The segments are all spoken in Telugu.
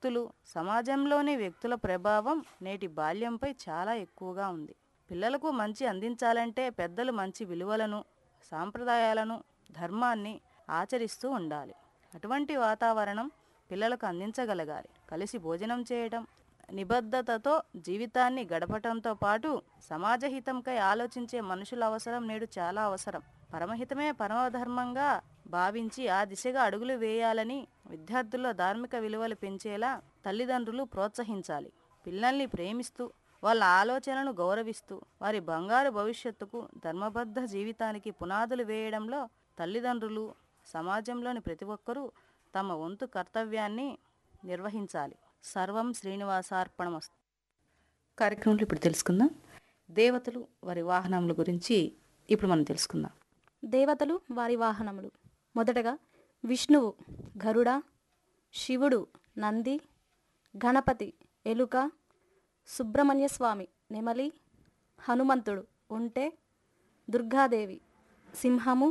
వ్యక్తులు సమాజంలోని వ్యక్తుల ప్రభావం నేటి బాల్యంపై చాలా ఎక్కువగా ఉంది పిల్లలకు మంచి అందించాలంటే పెద్దలు మంచి విలువలను సాంప్రదాయాలను ధర్మాన్ని ఆచరిస్తూ ఉండాలి అటువంటి వాతావరణం పిల్లలకు అందించగలగాలి కలిసి భోజనం చేయడం నిబద్ధతతో జీవితాన్ని గడపటంతో పాటు సమాజహితంకై ఆలోచించే మనుషుల అవసరం నేడు చాలా అవసరం పరమహితమే పరమధర్మంగా భావించి ఆ దిశగా అడుగులు వేయాలని విద్యార్థుల్లో ధార్మిక విలువలు పెంచేలా తల్లిదండ్రులు ప్రోత్సహించాలి పిల్లల్ని ప్రేమిస్తూ వాళ్ళ ఆలోచనలను గౌరవిస్తూ వారి బంగారు భవిష్యత్తుకు ధర్మబద్ధ జీవితానికి పునాదులు వేయడంలో తల్లిదండ్రులు సమాజంలోని ప్రతి ఒక్కరూ తమ వంతు కర్తవ్యాన్ని నిర్వహించాలి సర్వం శ్రీనివాసార్పణమస్తు కార్యక్రమంలో ఇప్పుడు తెలుసుకుందాం దేవతలు వారి వాహనముల గురించి ఇప్పుడు మనం తెలుసుకుందాం దేవతలు వారి వాహనములు మొదటగా విష్ణువు గరుడ శివుడు నంది గణపతి ఎలుక సుబ్రహ్మణ్య స్వామి నెమలి హనుమంతుడు ఉంటే దుర్గాదేవి సింహము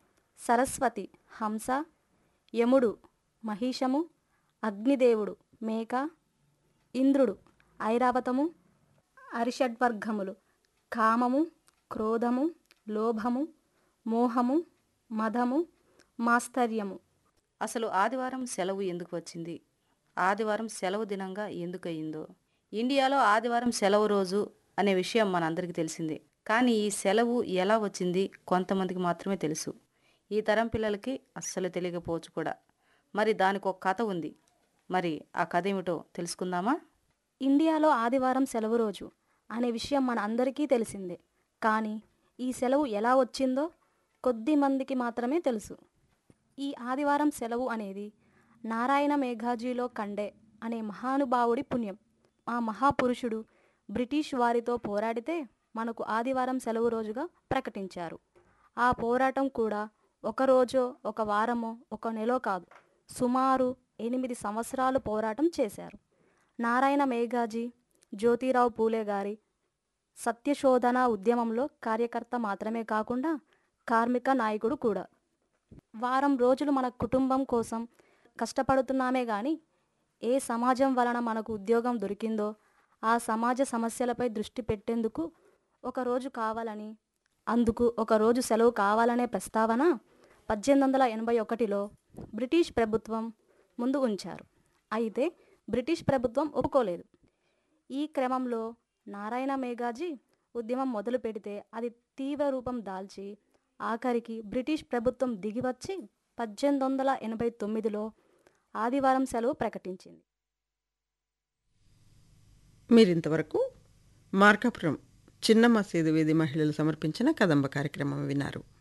సరస్వతి హంస యముడు మహిషము అగ్నిదేవుడు మేక ఇంద్రుడు ఐరావతము అరిషడ్వర్గములు కామము క్రోధము లోభము మోహము మదము మాస్తర్యము అసలు ఆదివారం సెలవు ఎందుకు వచ్చింది ఆదివారం సెలవు దినంగా ఎందుకు అయిందో ఇండియాలో ఆదివారం సెలవు రోజు అనే విషయం మనందరికీ తెలిసిందే కానీ ఈ సెలవు ఎలా వచ్చింది కొంతమందికి మాత్రమే తెలుసు ఈ తరం పిల్లలకి అస్సలు తెలియకపోవచ్చు కూడా మరి దానికి ఒక కథ ఉంది మరి ఆ కథ ఏమిటో తెలుసుకుందామా ఇండియాలో ఆదివారం సెలవు రోజు అనే విషయం మన అందరికీ తెలిసిందే కానీ ఈ సెలవు ఎలా వచ్చిందో కొద్ది మందికి మాత్రమే తెలుసు ఈ ఆదివారం సెలవు అనేది నారాయణ మేఘాజీలో కండే అనే మహానుభావుడి పుణ్యం ఆ మహాపురుషుడు బ్రిటిష్ వారితో పోరాడితే మనకు ఆదివారం సెలవు రోజుగా ప్రకటించారు ఆ పోరాటం కూడా ఒక రోజో ఒక వారమో ఒక నెలో కాదు సుమారు ఎనిమిది సంవత్సరాలు పోరాటం చేశారు నారాయణ మేఘాజీ జ్యోతిరావు పూలే గారి సత్యశోధన ఉద్యమంలో కార్యకర్త మాత్రమే కాకుండా కార్మిక నాయకుడు కూడా వారం రోజులు మన కుటుంబం కోసం కష్టపడుతున్నామే కానీ ఏ సమాజం వలన మనకు ఉద్యోగం దొరికిందో ఆ సమాజ సమస్యలపై దృష్టి పెట్టేందుకు ఒక రోజు కావాలని అందుకు ఒక రోజు సెలవు కావాలనే ప్రస్తావన పద్దెనిమిది వందల ఎనభై ఒకటిలో బ్రిటిష్ ప్రభుత్వం ముందు ఉంచారు అయితే బ్రిటిష్ ప్రభుత్వం ఒప్పుకోలేదు ఈ క్రమంలో నారాయణ మేఘాజీ ఉద్యమం మొదలు పెడితే అది తీవ్ర రూపం దాల్చి ఆఖరికి బ్రిటిష్ ప్రభుత్వం దిగివచ్చి పద్దెనిమిది వందల ఎనభై తొమ్మిదిలో ఆదివారం సెలవు ప్రకటించింది మీరింతవరకు మార్కాపురం చిన్న మసీదు వీధి మహిళలు సమర్పించిన కదంబ కార్యక్రమం విన్నారు